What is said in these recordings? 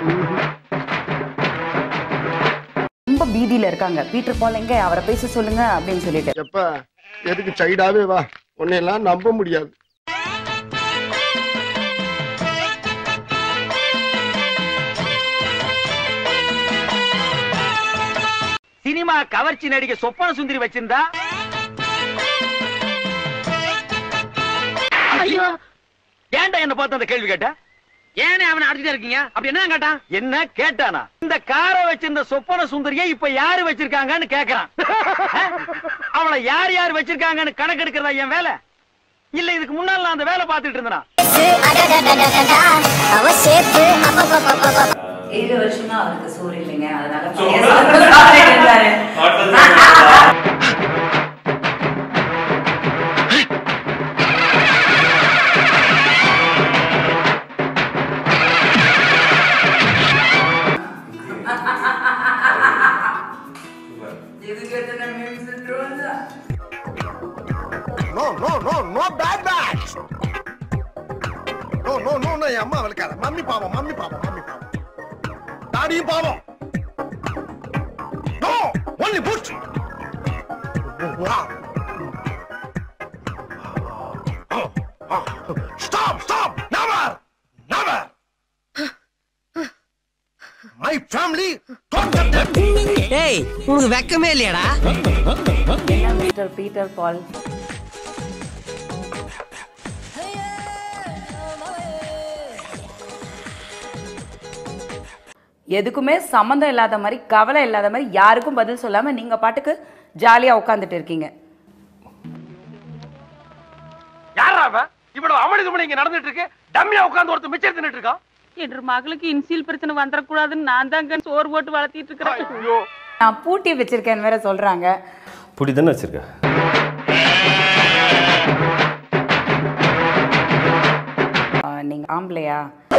ரொம்ப பீதியில இருக்காங்க பீட்டர் பால் எங்க அவரை பேச சொல்லுங்க அப்படின்னு சொல்லிட்டு எப்ப எதுக்கு சைடாவே வா உன்னையெல்லாம் நம்ப முடியாது சினிமா கவர்ச்சி நடிகை சொப்பன சுந்தரி வச்சிருந்தா ஐயோ ஏன்டா என்ன பார்த்து அந்த கேள்வி கேட்ட ஏனே அவனை அடிச்சுட்டே இருக்கீங்க அப்படி என்ன கேட்டான் என்ன கேட்டானா இந்த காரை வச்சிருந்த சொப்பன சுந்தரியை இப்ப யாரு வச்சிருக்காங்கன்னு கேக்குறான் அவளை யார் யார் வச்சிருக்காங்கன்னு கணக்கெடுக்கிறதா என் வேலை இல்ல இதுக்கு முன்னால நான் அந்த வேலை பார்த்துட்டு இருந்தேனா ஏழு வருஷமா அவருக்கு சோறு இல்லைங்க அதனால பழைய சாதம் சாப்பிட்டுட்டு இருந்தாரு. No no no no bad bad no no no no என் அம்மா வளர்க்காத மம்மி பாவம் மம்மி பாவம் மம்மி பாவம் டாடியும் பாவம் no only food stop stop never never my family ஏய் உனக்கு வெக்கமே இல்லையாடா என்ன மிஸ்டர் பீட்டர் பால் எதுக்குமே சம்மந்தம் இல்லாத மாதிரி கவலை இல்லாத மாதிரி யாருக்கும் பதில் சொல்லாம நீங்க பாட்டுக்கு ஜாலியா உட்காந்துட்டு இருக்கீங்க யாரா அவன் இவ்வளவு அமளி துமளி இங்க நடந்துட்டு இருக்கு டம்மியா உட்கார்ந்து ஒருத்தர் மிச்சம் தின்னுட்டு இருக்கான் என்ற மகளுக்கு இன்சியல் பிரச்சனை வந்துடக்கூடாதுன்னு நான் தாங்க சோறு போட்டு வளர்த்திட்டு இருக்கிறேன் ஐயோ நான் பூட்டி வச்சிருக்கேன்னு வேற சொல்றாங்க இப்படி தானே வச்சிருக்க ஆ, நீங்க ஆம்பளையா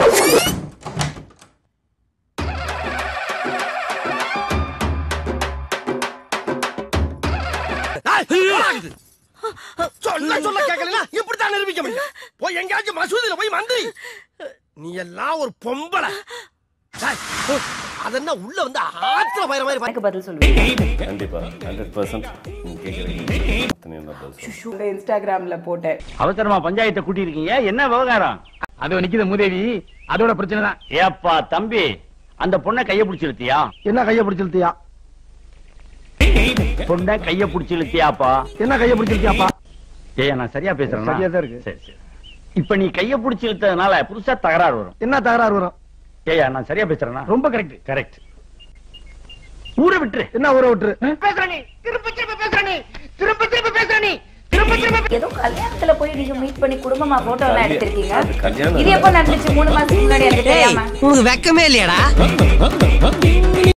சொல்ல சொல்ல கேட்கல இப்படித்தான் நிரூபிக்க முடியும் போய் எங்கேயாச்சும் மசூதியில போய் மந்திரி நீ எல்லாம் ஒரு பொம்பளை டேய், அதென்ன உள்ள வந்து ஆத்துல பயிர மாதிரி எனக்கு பதில் சொல்லுவீங்க கண்டிப்பா ஹண்ட்ரட் பர்சன்ட் நீங்க கேட்குறீங்க அத்தனை நான் பதில் சொல்றேன். உங்க இன்ஸ்டாகிராம்ல போட்டேன் அவசரமா பஞ்சாயத்தை கூட்டி இருக்கீங்க என்ன விவகாரம் அது நிக்குது மூதேவி அதோட பிரச்சனை தான் ஏப்பா தம்பி அந்த பொண்ணை கைய பிடிச்சு இழுத்தியா என்ன கைய பிடிச்சிருத்தியா பொண்ணை கைய பிடிச்சு இழுத்தியாப்பா என்ன கைய பிடிச்சிருத்தியாப்பா ஏய் நான் சரியா பேசுறேன் சரியா தான் இருக்கு. சரி சரி இப்ப நீ கைய பிடிச்சு இழுத்ததுனால புதுசா தகராறு வரும் என்ன தகராறு வரும் ஏயா நான் சரியா பேசுறேனா ரொம்ப கரெக்ட் கரெக்ட் ஊரை விட்டுரு என்ன ஊரை விட்டுரு பேசுற நீ திரும்ப திரும்ப பேசுற நீ திரும்ப திரும்ப பேசுற நீ திரும்ப திரும்ப ஏதோ கல்யாணத்துல போய் நீங்க மீட் பண்ணி குடும்பமா போட்டோ எல்லாம் அது எடுத்திருக்கீங்க கல்யாணம் இது எப்போ நடந்துச்சு மூணு மாசத்துக்கு முன்னாடி எனக்கு ஏய் தெரியாம உனக்கு வெக்கமே இல்லையாடா